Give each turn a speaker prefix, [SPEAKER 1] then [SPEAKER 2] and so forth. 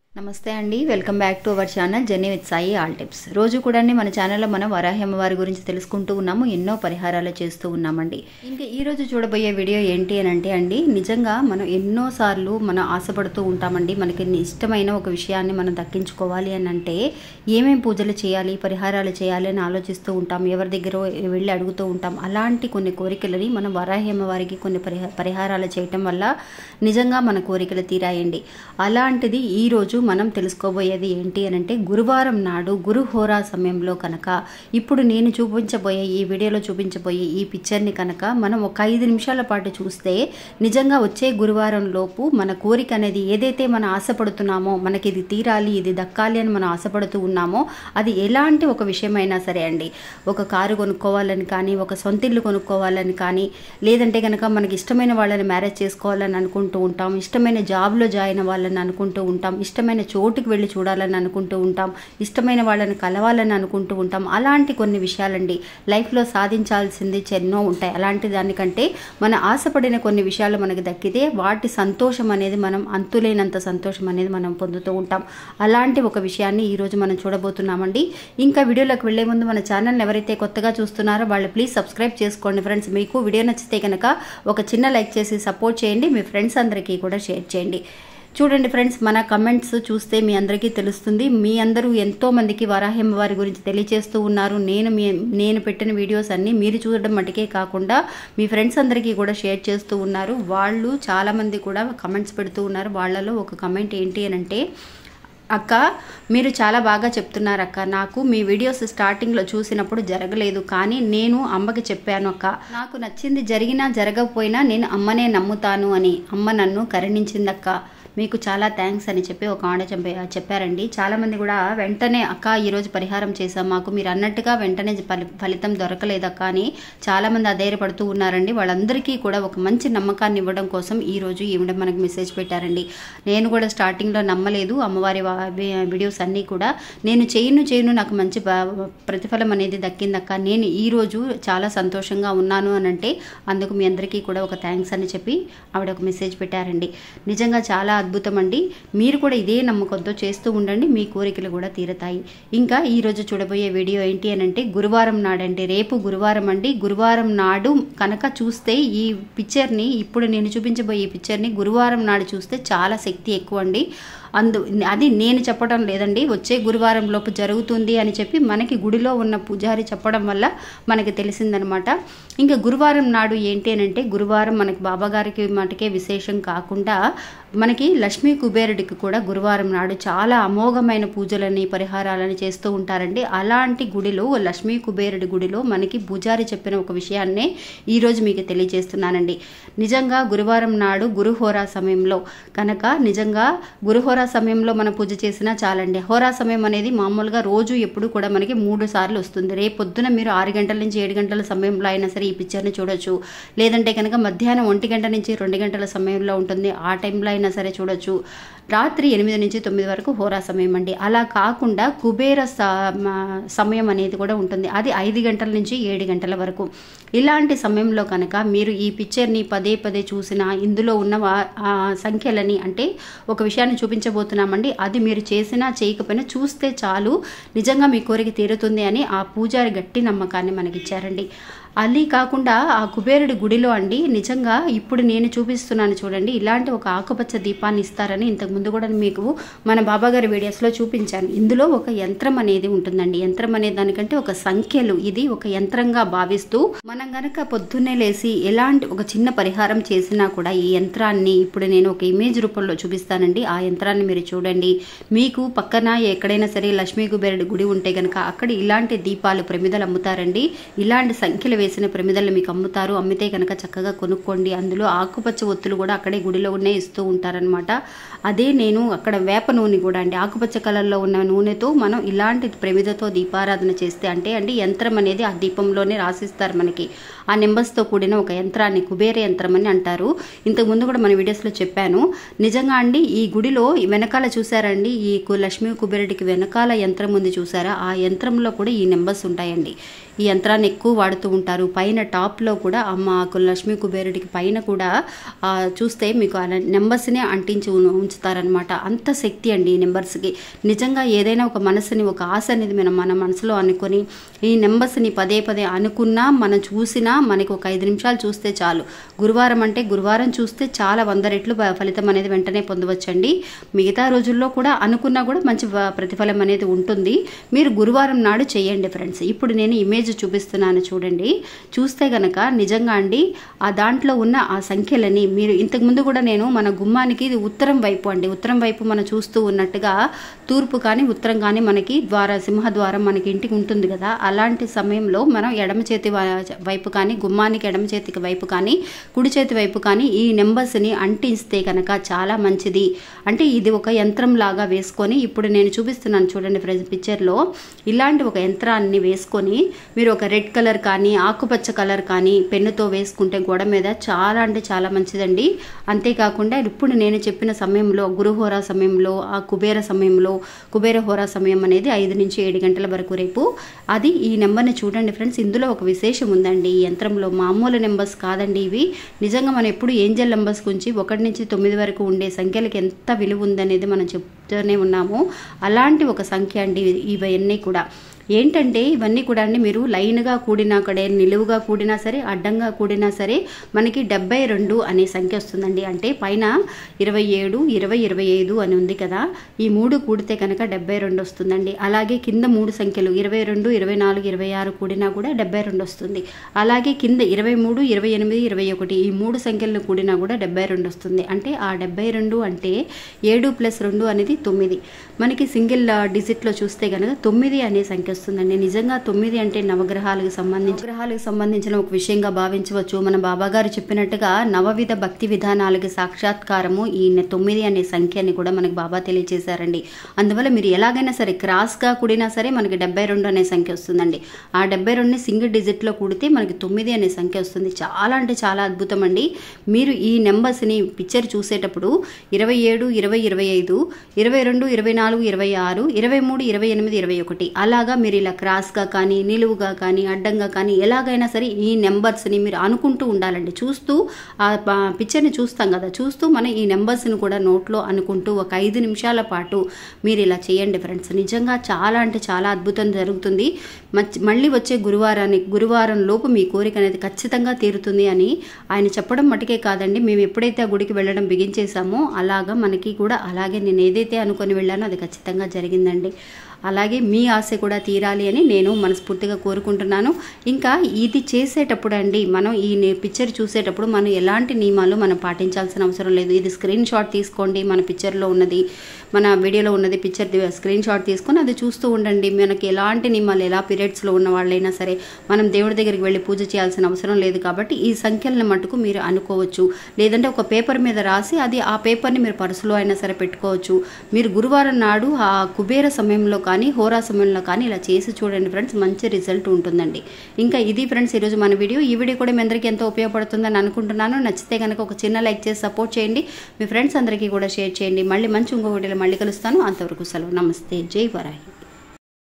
[SPEAKER 1] నమస్తే అండి welcome back to our channel journey with Sai all tips రోజు కూడా అండి మన ఛానల్లో మనం వరాహి అమ్మవారి గురించి తెలుసుకుంటూ ఉన్నాము ఎన్నో పరిహారాలు చేస్తూ ఉన్నామండి ఇంకా ఈ రోజు చూడబోయే వీడియో ఏంటి అని అంటే అండి నిజంగా మనం ఎన్నో సార్లు మనం ఆశపడుతూ ఉంటామండి మనకి ఇష్టమైన ఒక విషయాన్ని మనం దక్కించుకోవాలి అని అంటే ఏమేం పూజలు చేయాలి పరిహారాలు చేయాలి అని ఆలోచిస్తూ ఉంటాం ఎవరి దగ్గర వెళ్ళి అడుగుతూ ఉంటాం అలాంటి కొన్ని కోరికలని మనం వరాహి అమ్మవారికి కొన్ని పరిహా పరిహారాలు చేయటం వల్ల నిజంగా మన కోరికలు తీరాయండి అలాంటిది ఈ రోజు మనం తెలుసుకోబోయేది ఏంటి అని అంటే గురువారం నాడు గురు హోరా సమయంలో కనుక ఇప్పుడు నేను చూపించబోయే ఈ వీడియోలో చూపించబోయే ఈ పిక్చర్ని కనుక మనం ఒక ఐదు నిమిషాల పాటు చూస్తే నిజంగా వచ్చే గురువారం లోపు మన కోరిక అనేది ఏదైతే మనం ఆశపడుతున్నామో మనకి ఇది తీరాలి ఇది దక్కాలి అని మనం ఆశపడుతూ ఉన్నామో అది ఎలాంటి ఒక విషయమైనా సరే అండి ఒక కారు కొనుక్కోవాలని కానీ ఒక సొంతిల్లు కొనుక్కోవాలని కానీ లేదంటే కనుక మనకి ఇష్టమైన వాళ్ళని మ్యారేజ్ చేసుకోవాలని అనుకుంటూ ఉంటాం ఇష్టమైన జాబ్లో జాయిన్ అవ్వాలని అనుకుంటూ ఉంటాం ఇష్టమైన చోటుకి వెళ్ళి చూడాలని అనుకుంటూ ఉంటాం ఇష్టమైన వాళ్ళని కలవాలని అనుకుంటూ ఉంటాం అలాంటి కొన్ని విషయాలండి లైఫ్లో సాధించాల్సింది ఎన్నో ఉంటాయి అలాంటి దానికంటే మన ఆశపడిన కొన్ని విషయాలు మనకి దక్కితే వాటి సంతోషం అనేది మనం అంతులేనంత సంతోషం అనేది మనం పొందుతూ ఉంటాం అలాంటి ఒక విషయాన్ని ఈరోజు మనం చూడబోతున్నామండి ఇంకా వీడియోలోకి వెళ్లే ముందు మన ఛానల్ని ఎవరైతే కొత్తగా చూస్తున్నారో వాళ్ళు ప్లీజ్ సబ్స్క్రైబ్ చేసుకోండి ఫ్రెండ్స్ మీకు వీడియో నచ్చితే కనుక ఒక చిన్న లైక్ చేసి సపోర్ట్ చేయండి మీ ఫ్రెండ్స్ అందరికీ కూడా షేర్ చేయండి చూడండి ఫ్రెండ్స్ మన కమెంట్స్ చూస్తే మీ అందరికీ తెలుస్తుంది మీ అందరూ ఎంతో మందికి వరాహం వారి గురించి తెలియజేస్తూ ఉన్నారు నేను మీ నేను పెట్టిన వీడియోస్ అన్నీ మీరు చూడడం మటుకే కాకుండా మీ ఫ్రెండ్స్ అందరికీ కూడా షేర్ చేస్తూ ఉన్నారు వాళ్ళు చాలామంది కూడా కమెంట్స్ పెడుతూ ఉన్నారు వాళ్ళలో ఒక కమెంట్ ఏంటి అని అంటే అక్క మీరు చాలా బాగా చెప్తున్నారు అక్క నాకు మీ వీడియోస్ స్టార్టింగ్లో చూసినప్పుడు జరగలేదు కానీ నేను అమ్మకి చెప్పాను అక్క నాకు నచ్చింది జరిగినా జరగకపోయినా నేను అమ్మనే నమ్ముతాను అని అమ్మ నన్ను కరుణించిందక్క మీకు చాలా థ్యాంక్స్ అని చెప్పి ఒక ఆడ చెప్పారండి చాలామంది కూడా వెంటనే అక్క ఈరోజు పరిహారం చేశాం మాకు మీరు అన్నట్టుగా వెంటనే ఫలి ఫలితం దొరకలేదక్క అని చాలామంది అధైర్యపడుతూ ఉన్నారండి వాళ్ళందరికీ కూడా ఒక మంచి నమ్మకాన్ని ఇవ్వడం కోసం ఈరోజు ఈవిడ మనకు మెసేజ్ పెట్టారండి నేను కూడా స్టార్టింగ్లో నమ్మలేదు అమ్మవారి వీడియోస్ అన్నీ కూడా నేను చేయను చేయను నాకు మంచి ప్రతిఫలం అనేది దక్కిందక్క నేను ఈరోజు చాలా సంతోషంగా ఉన్నాను అని అంటే అందుకు మీ అందరికీ కూడా ఒక థ్యాంక్స్ అని చెప్పి ఆవిడ ఒక మెసేజ్ పెట్టారండి నిజంగా చాలా అద్భుతం అండి మీరు కూడా ఇదే నమ్మకంతో చేస్తూ ఉండండి మీ కోరికలు కూడా తీరతాయి ఇంకా ఈరోజు చూడబోయే వీడియో ఏంటి అని అంటే గురువారం నాడండి రేపు గురువారం అండి గురువారం నాడు కనుక చూస్తే ఈ పిక్చర్ని ఇప్పుడు నేను చూపించబోయే ఈ పిక్చర్ని గురువారం నాడు చూస్తే చాలా శక్తి ఎక్కువ అండి అందు అది నేను చెప్పడం లేదండి వచ్చే గురువారం లోపు జరుగుతుంది అని చెప్పి మనకి గుడిలో ఉన్న పూజారి చెప్పడం వల్ల మనకి తెలిసిందనమాట ఇంకా గురువారం నాడు ఏంటి అని అంటే గురువారం మనకి బాబాగారికి మటుకే విశేషం కాకుండా మనకి లక్ష్మీ కుబేరుడికి కూడా గురువారం నాడు చాలా అమోఘమైన పూజలని పరిహారాలని చేస్తూ ఉంటారండి అలాంటి గుడిలో లక్ష్మీ కుబేరుడి గుడిలో మనకి పూజారి చెప్పిన ఒక విషయాన్నే ఈరోజు మీకు తెలియజేస్తున్నానండి నిజంగా గురువారం నాడు గురుహోరా సమయంలో కనుక నిజంగా గురుహోరా సమయంలో మనం పూజ చేసినా చాలండి హోరా సమయం అనేది మామూలుగా రోజు ఎప్పుడు కూడా మనకి మూడు సార్లు వస్తుంది రేపు పొద్దున మీరు ఆరు గంటల నుంచి ఏడు గంటల సమయంలో అయినా సరే ఈ పిక్చర్ని చూడొచ్చు లేదంటే కనుక మధ్యాహ్నం ఒంటి గంట నుంచి రెండు గంటల సమయంలో ఉంటుంది ఆ టైంలో అయినా సరే చూడొచ్చు రాత్రి ఎనిమిది నుంచి తొమ్మిది వరకు హోరా సమయం అండి అలా కాకుండా కుబేర సమయం అనేది కూడా ఉంటుంది అది ఐదు గంటల నుంచి ఏడు గంటల వరకు ఇలాంటి సమయంలో కనుక మీరు ఈ పిక్చర్ని పదే పదే చూసినా ఇందులో ఉన్న సంఖ్యలని అంటే ఒక విషయాన్ని చూపించబోతున్నామండి అది మీరు చేసినా చేయకపోయినా చూస్తే చాలు నిజంగా మీ కోరిక తీరుతుంది అని ఆ పూజారి గట్టి నమ్మకాన్ని మనకిచ్చారండి అది కాకుండా ఆ కుబేరుడి గుడిలో అండి నిజంగా ఇప్పుడు నేను చూపిస్తున్నాను చూడండి ఇలాంటి ఒక ఆకుపచ్చ దీపాన్ని ఇస్తారని ఇంతకు ముందు కూడా మీకు మన బాబాగారి వీడియోస్లో చూపించాను ఇందులో ఒక యంత్రం అనేది ఉంటుందండి యంత్రం అనే దానికంటే ఒక సంఖ్యలు ఇది ఒక యంత్రంగా భావిస్తూ మనం గనక పొద్దున్నే లేసి ఎలాంటి ఒక చిన్న పరిహారం చేసినా కూడా ఈ యంత్రాన్ని ఇప్పుడు నేను ఒక ఇమేజ్ రూపంలో చూపిస్తానండి ఆ యంత్రాన్ని మీరు చూడండి మీకు పక్కన ఎక్కడైనా సరే లక్ష్మీ కుబేరుడి గుడి ఉంటే కనుక అక్కడ ఇలాంటి దీపాలు ప్రమిదలు అమ్ముతారండి ఇలాంటి సంఖ్యలు వేసిన ప్రమిదలు మీకు అమ్ముతారు అమ్మితే కనుక చక్కగా కొనుక్కోండి అందులో ఆకుపచ్చ ఒత్తులు కూడా అక్కడే గుడిలో ఉన్నే ఇస్తూ ఉంటారనమాట అదే నేను అక్కడ వేప నూనె కూడా అండి ఆకుపచ్చ కలర్లో ఉన్న నూనెతో మనం ఇలాంటి ప్రమిదతో దీపారాధన చేస్తే అంటే అండి యంత్రం అనేది ఆ దీపంలోనే రాసిస్తారు మనకి ఆ నెంబర్స్తో కూడిన ఒక యంత్రాన్ని కుబేర యంత్రం అని అంటారు ఇంతకు ముందు కూడా మన వీడియోస్లో చెప్పాను నిజంగా అండి ఈ గుడిలో వెనకాల చూసారండి ఈ లక్ష్మీ కుబేరుడికి వెనకాల యంత్రం ఉంది చూసారా ఆ యంత్రంలో కూడా ఈ నెంబర్స్ ఉంటాయండి ఈ యంత్రాన్ని ఎక్కువ వాడుతూ ఉంటారు పైన టాప్లో కూడా అమ్మ కు- లక్ష్మీ కుబేరుడికి పైన కూడా ఆ, చూస్తే మీకు ఆ నెంబర్స్నే అంటించి ఉన్- ఉంచుతారనమాట అంత శక్తి అండి ఈ నెంబర్స్కి నిజంగా ఏదైనా ఒక మనసుని ఒక ఆశ అనేది మనం మన మనసులో అనుకొని ఈ నెంబర్స్ని పదే పదే అనుకున్నా మనం చూసినా మనకి ఒక ఐదు నిమిషాలు చూస్తే చాలు గురువారం అంటే గురువారం చూస్తే చాలా వంద రెట్లు ఫ- ఫలితం అనేది వెంటనే పొందవచ్చండి మిగతా రోజుల్లో కూడా అనుకున్నా కూడా మంచి ఫ- ప్రతిఫలం అనేది ఉంటుంది మీరు గురువారం నాడు చేయండి ఫ్రెండ్స్ ఇప్పుడు నేను ఇమేజ్ చూపిస్తున్నాను చూడండి చూస్తే గనక నిజంగా అండి ఆ దాంట్లో ఉన్న ఆ సంఖ్యలని మీరు ఇంతకుముందు కూడా నేను మన గుమ్మానికి ఇది ఉత్తరం వైపు అండి ఉత్తరం వైపు మనం చూస్తూ ఉన్నట్టుగా తూర్పు కానీ ఉత్తరం కానీ మనకి ద్వార సింహద్వారం మనకి ఇంటికి ఉంటుంది కదా అలాంటి సమయంలో మనం ఎడమ చేతి వా- వైపు కానీ గుమ్మానికి ఎడమ చేతికి వైపు కానీ కుడి చేతి వైపు కానీ ఈ నెంబర్స్ని అంటిస్తే కనుక చాలా మంచిది అంటే ఇది ఒక యంత్రం లాగా వేసుకొని ఇప్పుడు నేను చూపిస్తున్నాను చూడండి ఫ్రెండ్స్ పిక్చర్లో ఇలాంటి ఒక యంత్రాన్ని వేసుకొని మీరు ఒక రెడ్ కలర్ కానీ ఆకుపచ్చ కలర్ కానీ పెన్నుతో వేసుకుంటే గోడ మీద చాలా అంటే చాలా మంచిదండి అంతేకాకుండా ఇప్పుడు నేను చెప్పిన సమయంలో గురుహోరా సమయంలో ఆ కుబేర సమయంలో కుబేర హోరా సమయం అనేది ఐదు నుంచి ఏడు గంటల వరకు రేపు అది ఈ నెంబర్ని చూడండి ఫ్రెండ్స్ ఇందులో ఒక విశేషం ఉందండి ఈ యంత్రంలో మామూలు నెంబర్స్ కాదండి ఇవి నిజంగా మనం ఎప్పుడు ఏంజల్ నెంబర్స్ గురించి ఒకటి నుంచి తొమ్మిది వరకు ఉండే సంఖ్యలకి ఎంత విలువ ఉందనేది మనం చెప్తూనే ఉన్నాము అలాంటి ఒక సంఖ్య అండి ఇవన్నీ కూడా ఏంటంటే ఇవన్నీ కూడా అండి మీరు లైన్గా కూడినా కడే నిలువుగా కూడినా సరే అడ్డంగా కూడినా సరే మనకి డెబ్బై రెండు అనే సంఖ్య వస్తుందండి అంటే పైన ఇరవై ఏడు ఇరవై ఇరవై ఐదు అని ఉంది కదా ఈ మూడు కూడితే కనుక డెబ్బై రెండు వస్తుందండి అలాగే కింద మూడు సంఖ్యలు ఇరవై రెండు ఇరవై నాలుగు ఇరవై ఆరు కూడినా కూడా డెబ్బై రెండు వస్తుంది అలాగే కింద ఇరవై మూడు ఇరవై ఎనిమిది ఇరవై ఒకటి ఈ మూడు సంఖ్యలను కూడినా కూడా డెబ్బై రెండు వస్తుంది అంటే ఆ డెబ్బై రెండు అంటే ఏడు ప్లస్ రెండు అనేది తొమ్మిది మనకి సింగిల్ ఆ, డిజిట్లో చూస్తే కనుక తొమ్మిది అనే సంఖ్య వస్తుందండి నిజంగా తొమ్మిది అంటే నవగ్రహాలకు సంబంధించి నవగ్రహాలకు సంబంధించిన ఒక విషయంగా భావించవచ్చు మన బాబా గారు చెప్పినట్టుగా నవవిధ భక్తి విధానాలకి సాక్షాత్కారము ఈ నె- తొమ్మిది అనే సంఖ్యని కూడా మనకి బాబా తెలియజేశారండి అందువల్ల మీరు ఎలాగైనా సరే క్రాస్గా కూడినా సరే మనకి డెబ్బై రెండు అనే సంఖ్య వస్తుందండి ఆ డెబ్బై రెండుని సింగిల్ డిజిట్లో కూడితే మనకి తొమ్మిది అనే సంఖ్య వస్తుంది చాలా అంటే చాలా అద్భుతం అండి మీరు ఈ నెంబర్స్ని పిక్చర్ చూసేటప్పుడు ఇరవై ఏడు ఇరవై ఇరవై ఐదు ఇరవై రెండు ఇరవై నాలుగు ఇరవై ఆరు ఇరవై మూడు ఇరవై ఎనిమిది ఇరవై ఒకటి అలాగా మీరు ఇలా క్రాస్గా కానీ నిలువుగా కానీ అడ్డంగా కానీ ఎలాగైనా సరే ఈ నెంబర్స్ని మీరు అనుకుంటూ ఉండాలండి చూస్తూ ఆ ప- పిక్చర్ని చూస్తాం కదా చూస్తూ మనం ఈ నెంబర్స్ని కూడా నోట్లో అనుకుంటూ ఒక ఐదు నిమిషాల పాటు మీరు ఇలా చేయండి ఫ్రెండ్స్ నిజంగా చాలా అంటే చాలా అద్భుతం జరుగుతుంది మచ్- మళ్ళీ వచ్చే గురువారానికి గురువారం లోపు మీ కోరిక అనేది ఖచ్చితంగా తీరుతుంది అని ఆయన చెప్పడం మటుకే కాదండి మేము ఎప్పుడైతే ఆ గుడికి వెళ్ళడం బిగించేసామో అలాగా మనకి కూడా అలాగే నేను ఏదైతే అనుకొని వెళ్ళానో అది ఖచ్చితంగా జరిగిందండి అలాగే మీ ఆశ కూడా తీరాలి అని నేను మనస్ఫూర్తిగా కోరుకుంటున్నాను ఇంకా ఇది చేసేటప్పుడు అండి మనం ఈ నే- పిక్చర్ చూసేటప్పుడు మనం ఎలాంటి నియమాలు మనం పాటించాల్సిన అవసరం లేదు ఇది స్క్రీన్ షాట్ తీసుకోండి మన పిక్చర్లో ఉన్నది మన వీడియోలో ఉన్నది పిక్చర్ స్క్రీన్ షాట్ తీసుకొని అది చూస్తూ ఉండండి మనకి ఎలాంటి నియమాలు ఎలా పీరియడ్స్లో ఉన్న వాళ్ళైనా సరే మనం దేవుడి దగ్గరికి వెళ్ళి పూజ చేయాల్సిన అవసరం లేదు కాబట్టి ఈ సంఖ్యలను మటుకు మీరు అనుకోవచ్చు లేదంటే ఒక పేపర్ మీద రాసి అది ఆ పేపర్ని మీరు పర్సులో అయినా సరే పెట్టుకోవచ్చు మీరు గురువారం నాడు ఆ కుబేర సమయంలో కానీ హోరా సమయంలో కానీ ఇలా చేసి చూడండి ఫ్రెండ్స్ మంచి రిజల్ట్ ఉంటుందండి ఇంకా ఇది ఫ్రెండ్స్ ఈరోజు మన వీడియో ఈ వీడియో కూడా మీ అందరికీ ఎంతో ఉపయోగపడుతుందని అనుకుంటున్నాను నచ్చితే కనుక ఒక చిన్న లైక్ చేసి సపోర్ట్ చేయండి మీ ఫ్రెండ్స్ అందరికీ కూడా షేర్ చేయండి మళ్ళీ మంచి ఇంకో వీడియోలో మళ్ళీ కలుస్తాను అంతవరకు సెలవు నమస్తే జై వరాయి